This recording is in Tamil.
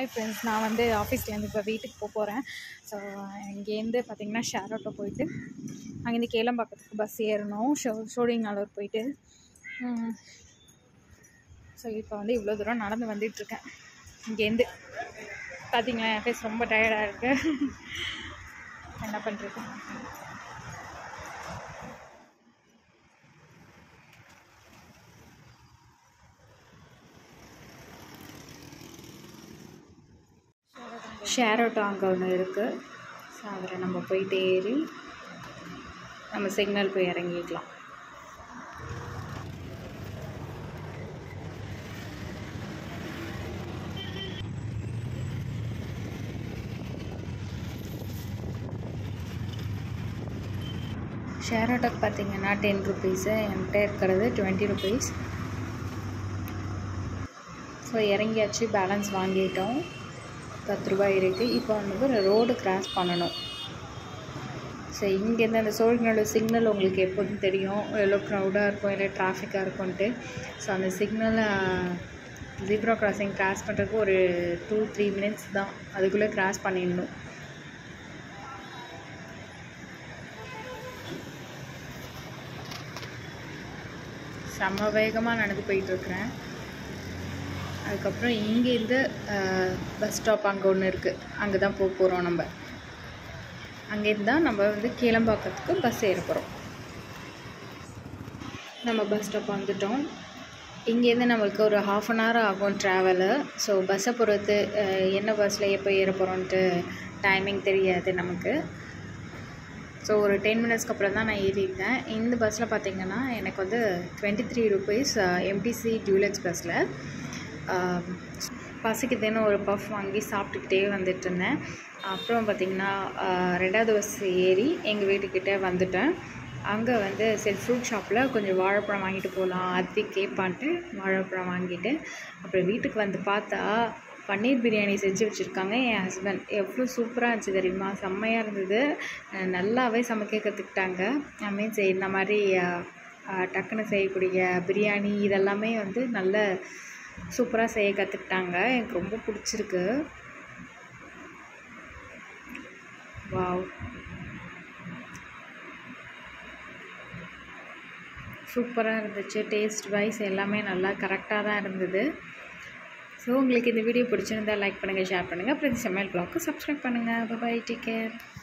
ஹை ஃப்ரெண்ட்ஸ் நான் வந்து ஆஃபீஸ்லேருந்து இப்போ வீட்டுக்கு போக போகிறேன் ஸோ இங்கேருந்து பார்த்தீங்கன்னா ஷேர் ஆட்டோ போயிட்டு அங்கேருந்து கேளம்பாக்கத்துக்கு பஸ் ஏறணும் ஷோ ஷோடிங் நல்லூர் போயிட்டு ஸோ இப்போ வந்து இவ்வளோ தூரம் நடந்து வந்துட்டுருக்கேன் இங்கேருந்து பார்த்தீங்களா என் ஃபேஸ் ரொம்ப டயர்டாக இருக்குது என்ன பண்ணுறது ஷேர் ஆட்டோ அங்கே ஒன்று இருக்குது ஸோ அதில் நம்ம போயிட்டு ஏறி நம்ம சிக்னல் போய் இறங்கிக்கலாம் ஷேர் ஆட்டோக்கு பார்த்தீங்கன்னா டென் ருபீஸு என்கிட்ட இருக்கிறது டுவெண்ட்டி ருபீஸ் ஸோ இறங்கியாச்சு பேலன்ஸ் வாங்கிட்டோம் பத்து ரூபாய் இருக்குது இப்போ வந்து ரோடு கிராஸ் பண்ணணும் ஸோ இங்கேருந்து அந்த சோழிநல்லூர் சிக்னல் உங்களுக்கு எப்போதும் தெரியும் எவ்வளோ க்ரௌடாக இருக்கும் இல்லை டிராஃபிக்காக இருக்கும்ன்ட்டு ஸோ அந்த சிக்னலை ஜீப்ரா கிராசிங் கிராஸ் பண்ணுறதுக்கு ஒரு டூ த்ரீ மினிட்ஸ் தான் அதுக்குள்ளே கிராஸ் பண்ணிடணும் செம்ம வேகமாக நடந்து போயிட்டுருக்குறேன் அதுக்கப்புறம் இங்கேருந்து பஸ் ஸ்டாப் அங்கே ஒன்று இருக்குது அங்கே தான் போக போகிறோம் நம்ம அங்கேருந்து தான் நம்ம வந்து கீழம்பாக்கத்துக்கு பஸ் ஏற போகிறோம் நம்ம பஸ் ஸ்டாப் வந்துட்டோம் இங்கேருந்து நம்மளுக்கு ஒரு ஹாஃப் அன் ஹவர் ஆகும் ட்ராவலு ஸோ பஸ்ஸை பொறுத்து என்ன பஸ்ஸில் எப்போ ஏற போகிறோன்ட்டு டைமிங் தெரியாது நமக்கு ஸோ ஒரு டென் மினிட்ஸ்க்கு அப்புறம் தான் நான் ஏறியிருந்தேன் இந்த பஸ்ஸில் பார்த்தீங்கன்னா எனக்கு வந்து twenty three rupees MTC deluxe பஸ்ஸில் பசிக்குதுன்னு ஒரு பஃப் வாங்கி சாப்பிட்டுக்கிட்டே வந்துட்டு இருந்தேன் அப்புறம் பார்த்திங்கன்னா ரெண்டாவது பஸ் ஏறி எங்கள் வீட்டுக்கிட்டே வந்துட்டேன் அங்கே வந்து சரி ஃப்ரூட் ஷாப்பில் கொஞ்சம் வாழைப்பழம் வாங்கிட்டு போகலாம் அது கேட்பான்ட்டு வாழைப்பழம் வாங்கிட்டு அப்புறம் வீட்டுக்கு வந்து பார்த்தா பன்னீர் பிரியாணி செஞ்சு வச்சுருக்காங்க என் ஹஸ்பண்ட் எவ்வளோ சூப்பராக இருந்துச்சு தெரியுமா செம்மையாக இருந்தது நல்லாவே சமைக்க கற்றுக்கிட்டாங்க ஐ மீன்ஸ் இந்த மாதிரி டக்குன்னு செய்யக்கூடிய பிரியாணி இதெல்லாமே வந்து நல்ல சூப்பராக செய்ய கற்றுக்கிட்டாங்க எனக்கு ரொம்ப பிடிச்சிருக்கு வாவ் சூப்பராக இருந்துச்சு டேஸ்ட் வைஸ் எல்லாமே நல்லா கரெக்டாக தான் இருந்தது ஸோ உங்களுக்கு இந்த வீடியோ பிடிச்சிருந்தால் லைக் பண்ணுங்கள் ஷேர் பண்ணுங்கள் அப்புறம் இந்த சமையல் ப்ளாக்கு சப்ஸ்கிரைப் பண்ணுங்கள் பாய் டேக் கேர்